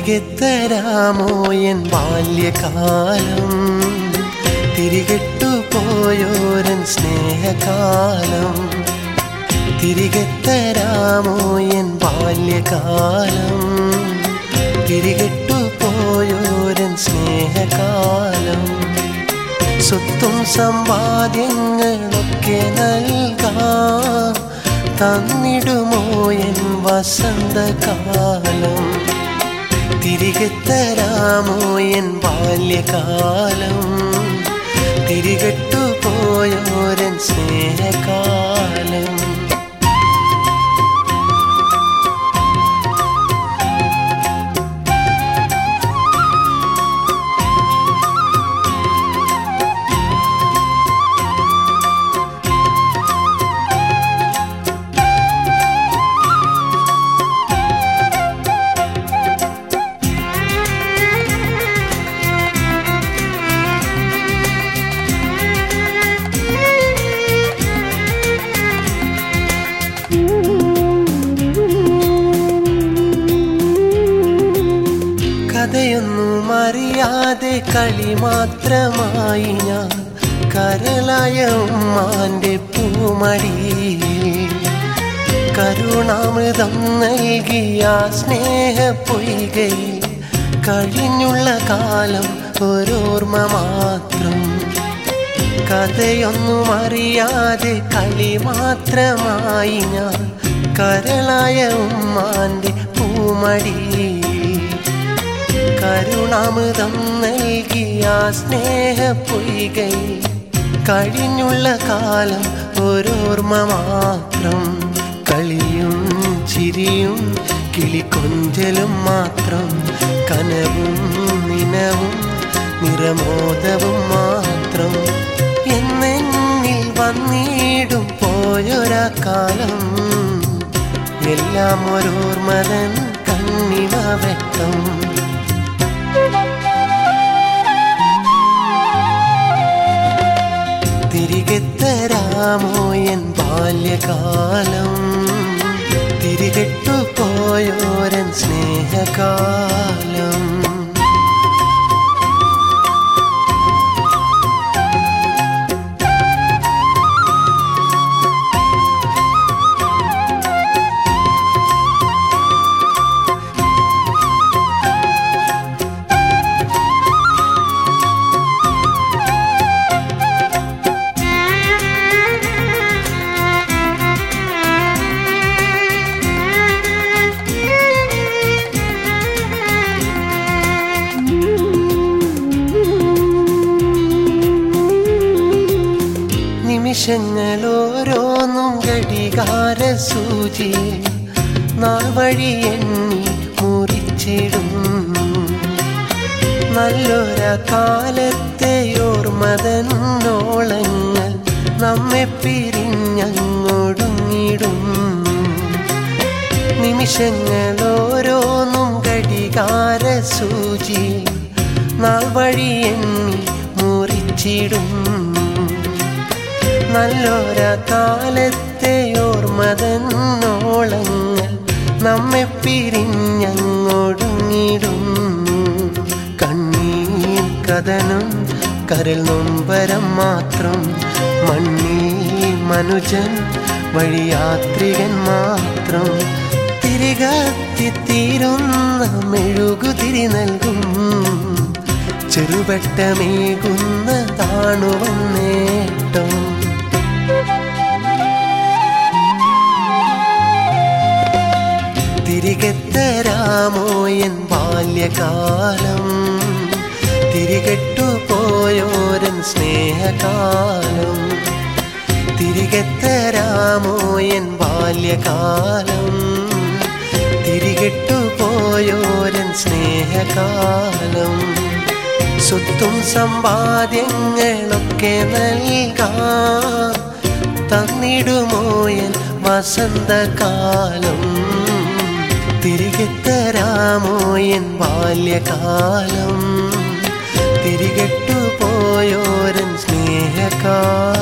തിരികെ തരാമോ എൻ ബാല്യകാലം തിരികെട്ടു പോയോരൻ സ്നേഹകാലം തിരികെ തരാമോ എൻ ബാല്യകാലം തിരികെട്ടു പോയോരൻ സ്നേഹകാലം സ്വത്തും സമ്പാദ്യങ്ങളൊക്കെ നൽകാം തന്നിടുമോ എൻ വസന്തകാലം തിരികെ തരാമോ എൻ ബാല്യകാലം തിരികെട്ടു പോയോരൻ സ്നേഹകാലം കഥയൊന്നും അറിയാതെ കളി മാത്രമായി ഞാൻ കരളായ ഉമ്മാന്റെ പൂമടിയിൽ കരുണാമൃതം നൽകിയ സ്നേഹ പൊയ്കയിൽ കഴിഞ്ഞുള്ള കാലം ഒരോർമ്മ മാത്രം കഥയൊന്നും അറിയാതെ കളി മാത്രമായി ഞാൻ കരളായ ഉമ്മാന്റെ പൂമടിയിൽ കരുണാമൃതം നൽകിയ സ്നേഹ പൊയ്കയിൽ കഴിഞ്ഞുള്ള കാലം ഒരോർമ്മ മാത്രം കളിയും ചിരിയും കിളിക്കൊഞ്ചലും മാത്രം കനവും നിനവും നിറമോദവും മാത്രം എന്നെന്നിൽ വന്നിടും പോയൊരാ കാലം എല്ലാം ഒരോർമതൻ കണ്ണിമ വെട്ടം തിരികെ തരാമോ എൻ ബാല്യകാലം തിരികെട്ടു പോയോരൻ സ്നേഹകാലം നിമിഷങ്ങളോരോന്നും ഘടികാര സൂചി നാൾ വഴി എണ്ണി മുറിച്ചിടും നല്ലൊര കാലത്തെ ഓർമ്മതന്നോളങ്ങൾ നമ്മെ പിരിഞ്ഞങ്ങൊടുങ്ങിടും നിമിഷങ്ങളോരോന്നും ഘടികാര സൂചി നാൾ വഴി എണ്ണി മുറിച്ചിടും നല്ലൊര കാലത്തെ ഓർമ്മതന്നോളങ്ങൾ നമ്മെ പിരിഞ്ഞങ്ങൊടുങ്ങിടും കണ്ണീർ കഥനം കരൽ നൊമ്പരം മാത്രം മണ്ണിൽ മനുജൻ വഴിയാത്രികൻ മാത്രം തിരികത്തിത്തീരുന്ന മെഴുകുതിരി നൽകും ചെറുപെട്ടമേകുന്ന താണുവൻ നേട്ടം തിരികെ തരാമോ എൻ ബാല്യകാലം തിരികെട്ടു പോയോരൻ സ്നേഹകാലം തിരികെ തരാമോ എൻ ബാല്യകാലം തിരികെട്ടു പോയോരൻ സ്നേഹകാലം സ്വത്തും സമ്പാദ്യങ്ങളൊക്കെ നൽകാം തന്നിടുമോ എൻ വസന്തകാലം തിരികെ തരാമോ എൻ ബാല്യകാലം തിരികെട്ടു പോയോരൻ സ്നേഹകാലം